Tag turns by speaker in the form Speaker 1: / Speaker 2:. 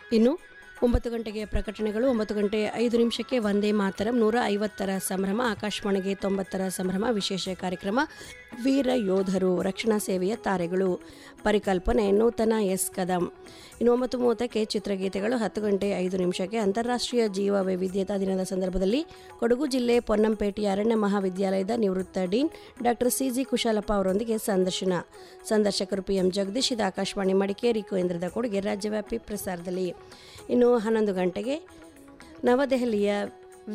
Speaker 1: ಇನ್ನು ಒಂಬತ್ತು ಗಂಟೆಗೆ ಪ್ರಕಟಣೆಗಳು ಒಂಬತ್ತು ಗಂಟೆ ಐದು ನಿಮಿಷಕ್ಕೆ ಒಂದೇ ಮಾತರಂ ನೂರ ಐವತ್ತರ ಸಂಭ್ರಮ ಆಕಾಶವಾಣಿಗೆ ತೊಂಬತ್ತರ ಸಂಭ್ರಮ ವಿಶೇಷ ಕಾರ್ಯಕ್ರಮ ವೀರ ಯೋಧರು ರಕ್ಷಣಾ ಸೇವೆಯ ತಾರೆಗಳು ಪರಿಕಲ್ಪನೆ ನೂತನ ಎಸ್ ಕದಂ ಇನ್ನು ಒಂಬತ್ತು ಮೂವತ್ತಕ್ಕೆ ಚಿತ್ರಗೀತೆಗಳು ಹತ್ತು ಗಂಟೆ ಐದು ನಿಮಿಷಕ್ಕೆ ಅಂತಾರಾಷ್ಟ್ರೀಯ ಜೀವ ವೈವಿಧ್ಯತಾ ದಿನದ ಸಂದರ್ಭದಲ್ಲಿ ಕೊಡಗು ಜಿಲ್ಲೆ ಪೊನ್ನಂಪೇಟೆಯ ಅರಣ್ಯ ಮಹಾವಿದ್ಯಾಲಯದ ನಿವೃತ್ತ dean doctor C G Kushalappa ಅವರೊಂದಿಗೆ ಸಂದರ್ಶನ ಸಂದರ್ಶಕರು ಪಿ ಎಂ ಜಗದೀಶ್ ಇದು ಆಕಾಶವಾಣಿ ಮಡಿಕೇರಿ ಕೇಂದ್ರದ ಕೊಡುಗೆ ರಾಜ್ಯವ್ಯಾಪಿ ಪ್ರಸಾರದಲ್ಲಿ ಇನ್ನು ಹನ್ನೊಂದು ಗಂಟೆಗೆ ನವದೆಹಲಿಯ